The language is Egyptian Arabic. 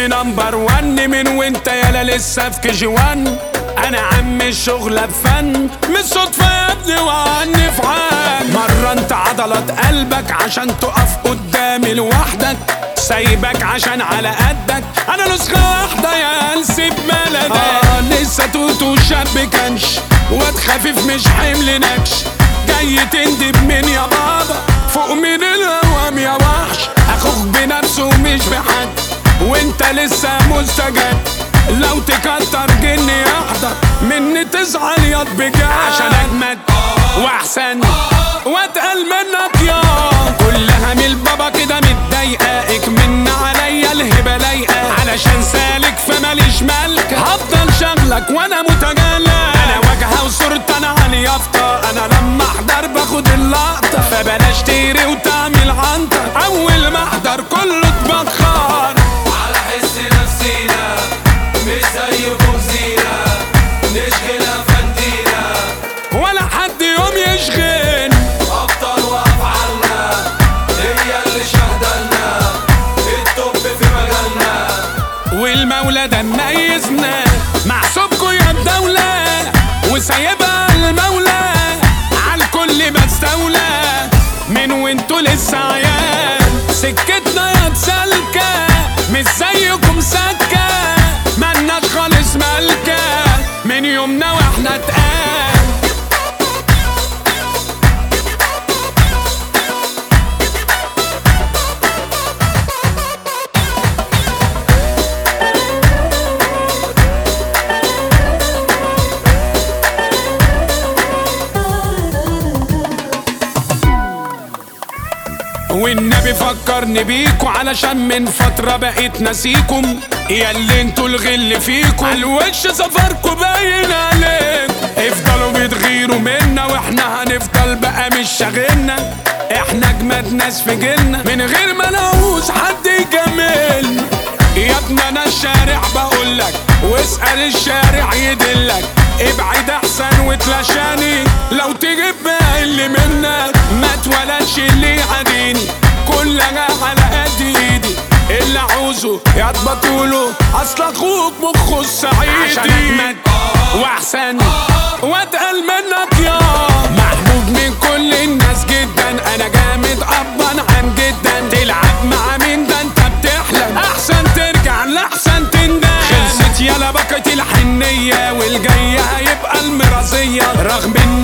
اسمي نمبر ون من وانت يالا لسه في كي جي وان انا عم الشغلة بفن مش صدفة يا ابني وعني في عن مرنت عضلات قلبك عشان تقف قدامي لوحدك سايبك عشان على قدك انا نسخة واحدة يا قلسي بملدك آه لسه توتو شاب كنش واد خفيف مش حمل نكش جاي تندب من يا بابا فوق من الهوام يا وحش اخوك بنفسه مش بحد وانت لسه مستجد لو تكتر جني يحضر مني تزعل ياض بجد عشان اجمد واحسن واتقل منك يا كلها من البابا كده متضايقه من عليا الهبه لايقه علشان سالك فماليش ملك هفضل شغلك وانا متجلى انا واجهه وصورة انا على اليافطه انا لما احضر باخد اللقطه فبلاش تيري وتعمل عنطه اول ما احضر كله اتبخر على حس نفسينا مش زيكم زينة نشغل أفندينا ولا حد يوم يشغل أبطال وأفعالنا هي اللي شهدلنا التوب في مجالنا والمولى ده مميزنا محسوبكوا يا الدولة وسايبها المولى عالكل بستولى من وانتوا لسه عيال سكتنا يا تسالكة مش زيكم سكة ملناش خالص ملكة من يومنا واحنا تقال والنبي فكرني بيكوا علشان من فترة بقيت ناسيكم يا اللي انتوا الغل فيكم الوش سفركوا باين عليكم افضلوا بتغيروا منا واحنا هنفضل بقى مش شاغلنا احنا اجمد ناس في جيلنا من غير ما نعوز حد يجاملنا يا ابن انا الشارع بقولك واسأل الشارع يدلك ابعد احسن وتلاشاني لو تجيب بقى اللي منك ما اتولدش اللي يعاديني كلها على قد ايدي اللي عاوزه يا بطوله اصل اخوك مخه الصعيدي عشان اجمد واحسن واتقل منك يا محبوب من كل الناس جدا انا جامد ابا عن جدا تلعب مع مين ده انت بتحلم احسن ترجع لاحسن تندم خلصت يلا بكت الحنيه والجايه هيبقى المرازيه رغم ان